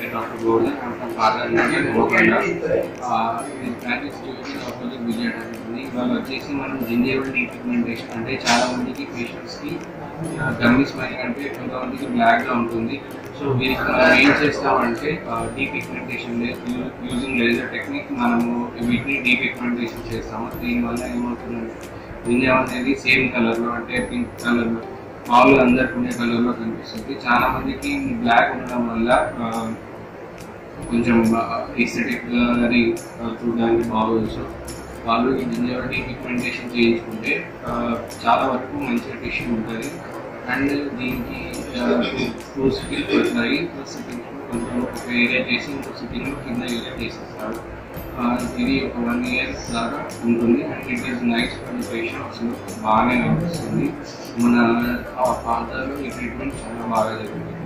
doctor golden doctor father Hanamkonda practice చూపించిన opposite Vijaya ఉంటుంది ఇవాళ వచ్చేసి మనం జింజేబుల్ డీపిగ్మెంటేషన్ అంటే చాలా మందికి పేషెంట్స్కి గమ్మి స్మైల్ అంటే కొంతమందికి బ్లాక్గా ఉంటుంది సో వీరికి మనం ఏం చేస్తామంటే డీపిగ్మెంటేషన్ యూజింగ్ లేజర్ టెక్నిక్ మనము వీటిని డీపిగ్మెంటేషన్ చేస్తాము దీనివల్ల ఏమవుతుందంటే జింజం అనేది సేమ్ కలర్లో అంటే పింక్ కలర్లో మామూలుగా అందరికి ఉండే కలర్లో కనిపిస్తుంది చాలా మందికి బ్లాక్ ఉండడం వల్ల ఆ, కొంచెం ఎస్థెటిక్ అని చూడడానికి బాగోదు సో వాళ్ళు ఈ జింజర్ పిగ్మెంటేషన్ చేయించుకుంటే ఆ, చాలా వరకు మంచిగా టిష్యూ ఉంటుంది అండ్ దీనికి టూ సిట్టింగ్స్ వస్తాయి టూ సిట్టింగ్స్ కొంచెం ఒక ఏరియా చేసి ఇంకో సిట్టింగ్ కింద ఏరియా చేసేస్తారు ఆ, ఇది ఒక వన్ ఇయర్ దాకా ఉంటుంది and it is nice for patients బాగానే అనిపిస్తుంది మన ఆ ప్రాంతాల్లో ఈ ట్రీట్మెంట్ చాలా బాగా జరుగుతుంది